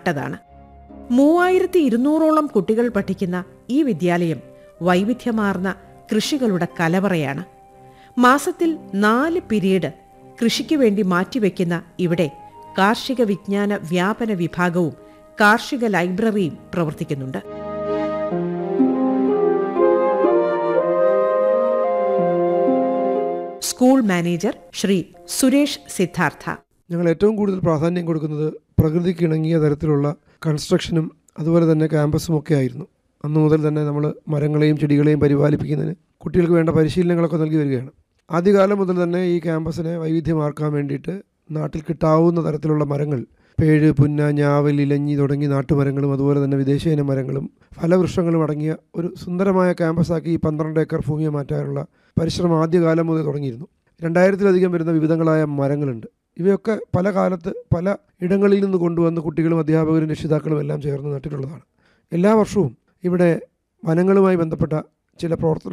നട്ടതാണ് മൂവായിരത്തി ഇരുന്നൂറോളം കുട്ടികൾ പഠിക്കുന്ന ഈ വിദ്യാലയം വൈവിധ്യമാർന്ന കൃഷികളുടെ കലവറയാണ് മാസത്തിൽ നാല് പിരീഡ് കൃഷിക്ക് വേണ്ടി മാറ്റിവെക്കുന്ന ഇവിടെ കാർഷിക വിജ്ഞാന വ്യാപന വിഭാഗവും കാർഷിക ലൈബ്രറിയും പ്രവർത്തിക്കുന്നുണ്ട് സ്കൂൾ മാനേജർ ശ്രീ സുരേഷ് സിദ്ധാർത്ഥ ഞങ്ങൾ ഏറ്റവും കൂടുതൽ പ്രാധാന്യം കൊടുക്കുന്നത് പ്രകൃതിക്ക് ഇണങ്ങിയ തരത്തിലുള്ള കൺസ്ട്രക്ഷനും അതുപോലെ തന്നെ ക്യാമ്പസും ഒക്കെ ആയിരുന്നു അന്നു മുതൽ തന്നെ നമ്മൾ മരങ്ങളെയും ചെടികളെയും പരിപാലിപ്പിക്കുന്നതിന് കുട്ടികൾക്ക് വേണ്ട പരിശീലനങ്ങളൊക്കെ നൽകി വരികയാണ് ആദ്യകാലം മുതൽ തന്നെ ഈ ക്യാമ്പസിനെ വൈവിധ്യമാക്കാൻ വേണ്ടിയിട്ട് നാട്ടിൽ കിട്ടാവുന്ന തരത്തിലുള്ള മരങ്ങൾ പേഴ് പുന്ന ഞാവൽ ഇലഞ്ഞി തുടങ്ങി നാട്ടുമരങ്ങളും അതുപോലെ തന്നെ വിദേശീയ മരങ്ങളും ഫലവൃക്ഷങ്ങളും അടങ്ങിയ ഒരു സുന്ദരമായ ക്യാമ്പസാക്കി ഈ പന്ത്രണ്ട് ഏക്കർ ഭൂമിയെ മാറ്റാനുള്ള പരിശ്രമം ആദ്യകാലം മുതൽ തുടങ്ങിയിരുന്നു രണ്ടായിരത്തിലധികം വരുന്ന വിവിധങ്ങളായ മരങ്ങളുണ്ട് ഇവയൊക്കെ പല കാലത്ത് പല ഇടങ്ങളിൽ നിന്ന് കൊണ്ടുവന്ന് കുട്ടികളും അധ്യാപകരും രക്ഷിതാക്കളും എല്ലാം ചേർന്ന് നട്ടിട്ടുള്ളതാണ് എല്ലാ വർഷവും ഇവിടെ വനങ്ങളുമായി ബന്ധപ്പെട്ട ചില പ്രവർത്തന